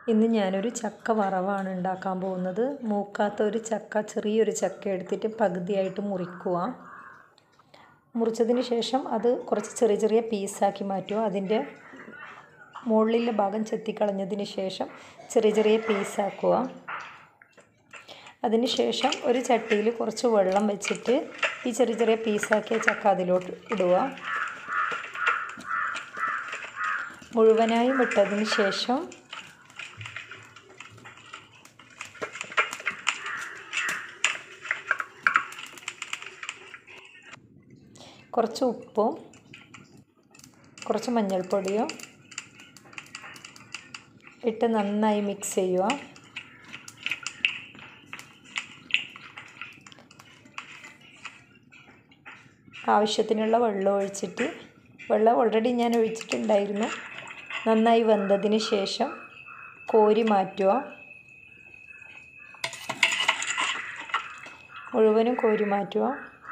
ഇന്ന് ഞാനൊരു ചക്ക വറവാണ് ഉണ്ടാക്കാൻ പോകുന്നത് മൂക്കാത്ത ഒരു ചക്ക ചെറിയൊരു ചക്ക എടുത്തിട്ട് പകുതിയായിട്ട് മുറിക്കുക മുറിച്ചതിന് ശേഷം അത് കുറച്ച് ചെറിയ ചെറിയ പീസാക്കി മാറ്റുക അതിൻ്റെ മുകളിലെ ഭാഗം ചെത്തിക്കളഞ്ഞതിന് ശേഷം ചെറിയ ചെറിയ പീസാക്കുക അതിന് ശേഷം ഒരു ചട്ടിയിൽ കുറച്ച് വെള്ളം വെച്ചിട്ട് ഈ ചെറിയ ചെറിയ പീസാക്കിയ ചക്ക അതിലോട്ട് ഇടുക മുഴുവനായും ഇട്ടതിന് ശേഷം കുറച്ച് ഉപ്പും കുറച്ച് മഞ്ഞൾപ്പൊടിയും ഇട്ട് നന്നായി മിക്സ് ചെയ്യുക ആവശ്യത്തിനുള്ള വെള്ളം ഒഴിച്ചിട്ട് വെള്ളം ഓൾറെഡി ഞാൻ ഒഴിച്ചിട്ടുണ്ടായിരുന്നു നന്നായി വെന്തതിന് ശേഷം കോരി മാറ്റുക മുഴുവനും കോരി മാറ്റുക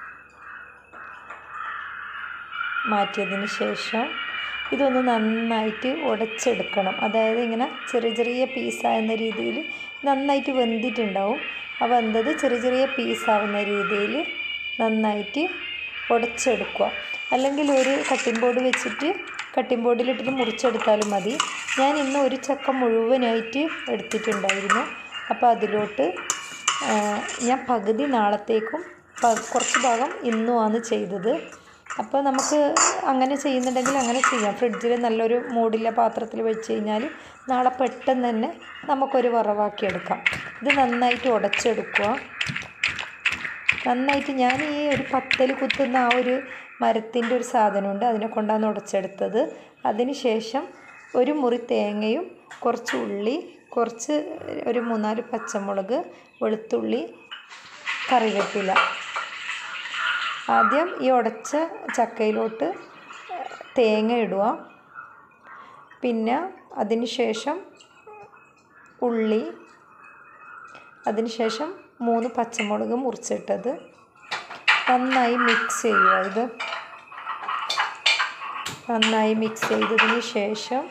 മാറ്റിയതിന് ശേഷം ഇതൊന്ന് നന്നായിട്ട് ഉടച്ചെടുക്കണം അതായത് ഇങ്ങനെ ചെറിയ ചെറിയ പീസാകുന്ന രീതിയിൽ നന്നായിട്ട് വെന്തിട്ടുണ്ടാവും ആ വെന്തത് ചെറിയ ചെറിയ പീസാവുന്ന രീതിയിൽ നന്നായിട്ട് ഉടച്ചെടുക്കുക അല്ലെങ്കിൽ ഒരു കട്ടിംഗ് ബോർഡ് വെച്ചിട്ട് കട്ടിംഗ് ബോർഡിലിട്ടിട്ട് മുറിച്ചെടുത്താലും മതി ഞാൻ ഇന്ന് ഒരു ചക്ക മുഴുവനായിട്ട് എടുത്തിട്ടുണ്ടായിരുന്നു അപ്പോൾ അതിലോട്ട് ഞാൻ പകുതി നാളത്തേക്കും കുറച്ച് ഭാഗം ഇന്നുമാണ് ചെയ്തത് അപ്പോൾ നമുക്ക് അങ്ങനെ ചെയ്യുന്നുണ്ടെങ്കിൽ അങ്ങനെ ചെയ്യാം ഫ്രിഡ്ജിൽ നല്ലൊരു മൂടില്ല പാത്രത്തിൽ വെച്ച് കഴിഞ്ഞാൽ നാളെ പെട്ടെന്ന് തന്നെ നമുക്കൊരു വറവാക്കി എടുക്കാം ഇത് നന്നായിട്ട് ഉടച്ചെടുക്കുക നന്നായിട്ട് ഞാൻ ഈ ഒരു പത്തൽ കുത്തുന്ന ആ ഒരു മരത്തിൻ്റെ ഒരു സാധനമുണ്ട് അതിനെ കൊണ്ടാണ് ഉടച്ചെടുത്തത് അതിന് ശേഷം ഒരു മുറി തേങ്ങയും കുറച്ച് ഉള്ളി കുറച്ച് ഒരു മൂന്നാല് പച്ചമുളക് വെളുത്തുള്ളി കറിവേപ്പില ആദ്യം ഈ ഉടച്ച ചക്കയിലോട്ട് തേങ്ങ ഇടുക പിന്നെ അതിന് ശേഷം ഉള്ളി അതിന് ശേഷം മൂന്ന് പച്ചമുളക് മുറിച്ചിട്ടത് നന്നായി മിക്സ് ചെയ്യുക ഇത് നന്നായി മിക്സ് ചെയ്തതിന് ശേഷം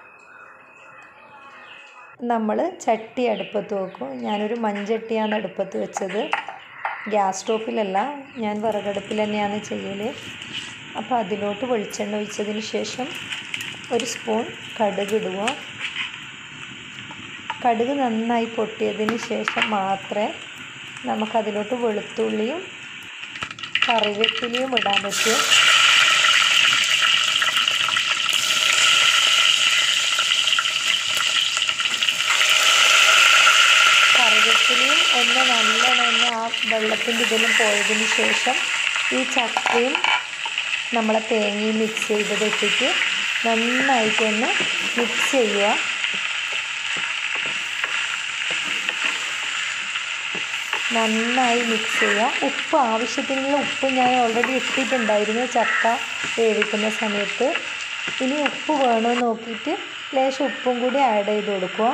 നമ്മൾ ചട്ടി അടുപ്പത്ത് വെക്കും ഞാനൊരു മൺചട്ടിയാണ് അടുപ്പത്ത് വെച്ചത് ഗ്യാസ് സ്റ്റോപ്പിലല്ല ഞാൻ വിറകടുപ്പിൽ തന്നെയാണ് ചെയ്യൽ അപ്പോൾ അതിലോട്ട് വെളിച്ചെണ്ണ ഒഴിച്ചതിന് ശേഷം ഒരു സ്പൂൺ കടുക് ഇടുക കടുക് നന്നായി പൊട്ടിയതിന് ശേഷം മാത്രമേ നമുക്കതിലോട്ട് വെളുത്തുള്ളിയും കറിവേപ്പിലയും ഇടാൻ പറ്റൂ കറിവേപ്പിലയും ഒന്ന് നല്ലോണം ഒന്ന് ആ വെള്ളത്തിൻ്റെ ഇതിലും പോയതിന് ശേഷം ഈ ചക്കയും നമ്മളെ തേങ്ങയും മിക്സ് ചെയ്തത് ഇട്ടിട്ട് നന്നായിട്ടൊന്ന് മിക്സ് ചെയ്യുക നന്നായി മിക്സ് ചെയ്യുക ഉപ്പ് ആവശ്യത്തിനുള്ള ഉപ്പ് ഞാൻ ഓൾറെഡി ഇട്ടിട്ടുണ്ടായിരുന്നു ചക്ക വേവിക്കുന്ന സമയത്ത് ഇനി ഉപ്പ് വേണോ നോക്കിയിട്ട് ലേശം ഉപ്പും കൂടി ആഡ് ചെയ്ത് കൊടുക്കുക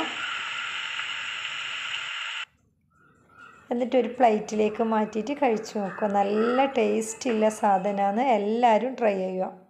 എന്നിട്ട് ഒരു പ്ലേറ്റിലേക്ക് മാറ്റിയിട്ട് കഴിച്ചു നോക്കുക നല്ല ടേസ്റ്റുള്ള സാധനമാണ് എല്ലാവരും ട്രൈ ചെയ്യുക